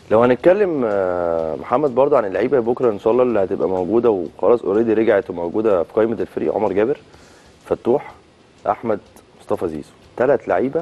لو هنتكلم آه، محمد برضه عن اللعيبه بكره ان شاء الله اللي هتبقى موجوده وخلاص اوريدي رجعت وموجوده في قائمه الفريق عمر جابر فتوح احمد مصطفى زيزو ثلاث لعيبه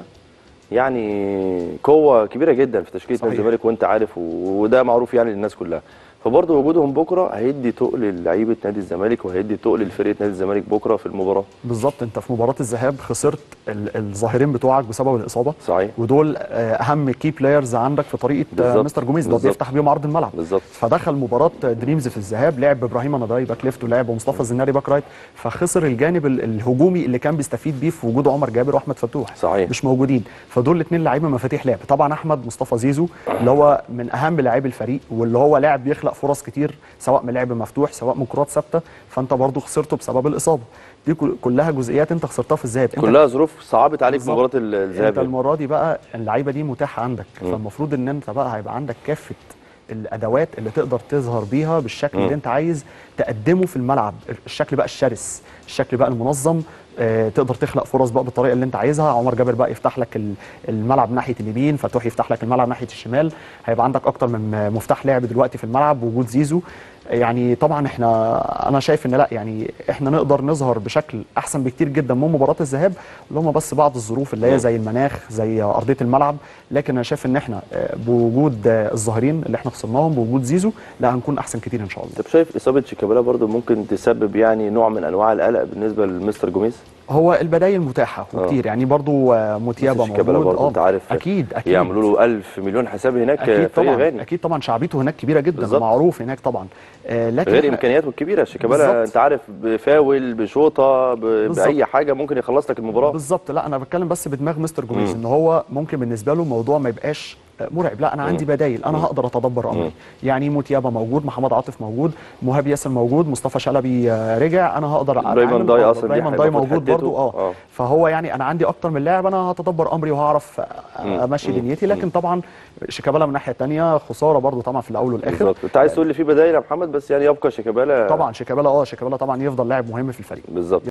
يعني قوه كبيره جدا في تشكيله نادي صحيح. الزمالك وانت عارف و- وده معروف يعني للناس كلها فبرضه وجودهم بكره هيدي تقل لعيبه نادي الزمالك وهيدي تقل لفرقه نادي الزمالك بكره في المباراه بالظبط انت في مباراه الذهاب خسرت ال- الظاهرين بتوعك بسبب الاصابه صحيح ودول آه، اهم كي بلايرز عندك في طريقه آه، بالظبط. مستر جوميز ده بالظبط. بيفتح بيهم عرض الملعب بالظبط فدخل مباراه دريمز في الذهاب لعب ابراهيم نضاي باك ليفت ولعب مصطفى الزناري باك رايت فخسر الجانب ال- الهجومي اللي كان بيستفيد بيه في وجود عمر جابر واحمد فتوح صحيح مش موجودين فدول الاثنين لعيبه مفاتيح لعب طبعا احمد مصطفى زيزو اللي هو من اهم لاعبي الفريق واللي هو لاعب بيخلق فرص كتير سواء من لعب مفتوح سواء من كرات ثابته فانت برضو خسرته بسبب الاصابه دي كل- كلها جزئيات انت خسرتها في الذهاب انت كلها ظروف صعبت عليك في بالظبط. مباراه ال- الذهاب انت يعني. المره دي بقى اللعيبه دي متاحه عندك مم. فالمفروض ان انت بقى هيبقى عندك كافه الادوات اللي تقدر تظهر بيها بالشكل مم. اللي انت عايز تقدمه في الملعب الشكل بقى الشرس الشكل بقى المنظم آه تقدر تخلق فرص بقى بالطريقه اللي انت عايزها عمر جابر بقى يفتح لك ال- الملعب ناحيه اليمين فتوح يفتح لك الملعب ناحيه الشمال هيبقى عندك اكتر من مفتاح لعب دلوقتي في الملعب بوجود زيزو يعني طبعا احنا انا شايف ان لا يعني احنا نقدر نظهر بشكل احسن بكتير جدا من مباراه الذهاب اللي هم بس بعض الظروف اللي مم. هي زي المناخ زي ارضيه الملعب لكن انا شايف ان احنا آه، بوجود آه، الظاهرين اللي احنا خسرناهم بوجود زيزو لا هنكون احسن كتير ان شاء الله طب شايف اصابه شيكابالا برضو ممكن تسبب يعني نوع من انواع القلق بالنسبه لمستر جوميز هو البدايل متاحه وكتير يعني برضو آه، موتيابا بس شيكابالا موجود برضو انت عارف اكيد اكيد يعملوا له 1000 مليون حساب هناك اكيد فريق طبعا غني اكيد طبعا شعبيته هناك كبيره جدا بالظبط. معروف هناك طبعا آه، لكن غير إحنا- امكانياته الكبيره شيكابالا بالظبط. انت عارف بفاول بشوطه ب... بالظبط. باي حاجه ممكن يخلص لك المباراه بالظبط لا انا بتكلم بس بدماغ مستر جوميز مم. ان هو ممكن بالنسبه له الموضوع ما يبقاش آه، مرعب لا انا عندي مم. بدايل انا مم. هقدر اتدبر مم. امري يعني موتيابا موجود محمد عاطف موجود مهاب ياسر موجود مصطفى شلبي آه، رجع انا هقدر ابراهيم أتعامل. ضاي آه، اصلا دي ابراهيم هيبقى ضاي في موجود حتته. برضو اه اه فهو يعني انا عندي اكتر من لاعب انا هتدبر امري وهعرف آه، مم. امشي مم. دنيتي لكن طبعا شيكابالا من الناحيه الثانيه خساره برضو طبعا في الاول والاخر بالظبط انت عايز تقول لي في بدايل يا محمد بس يعني يبقى شيكابالا طبعا شيكابالا اه شيكابالا طبعا يفضل لاعب مهم في الفريق بالظبط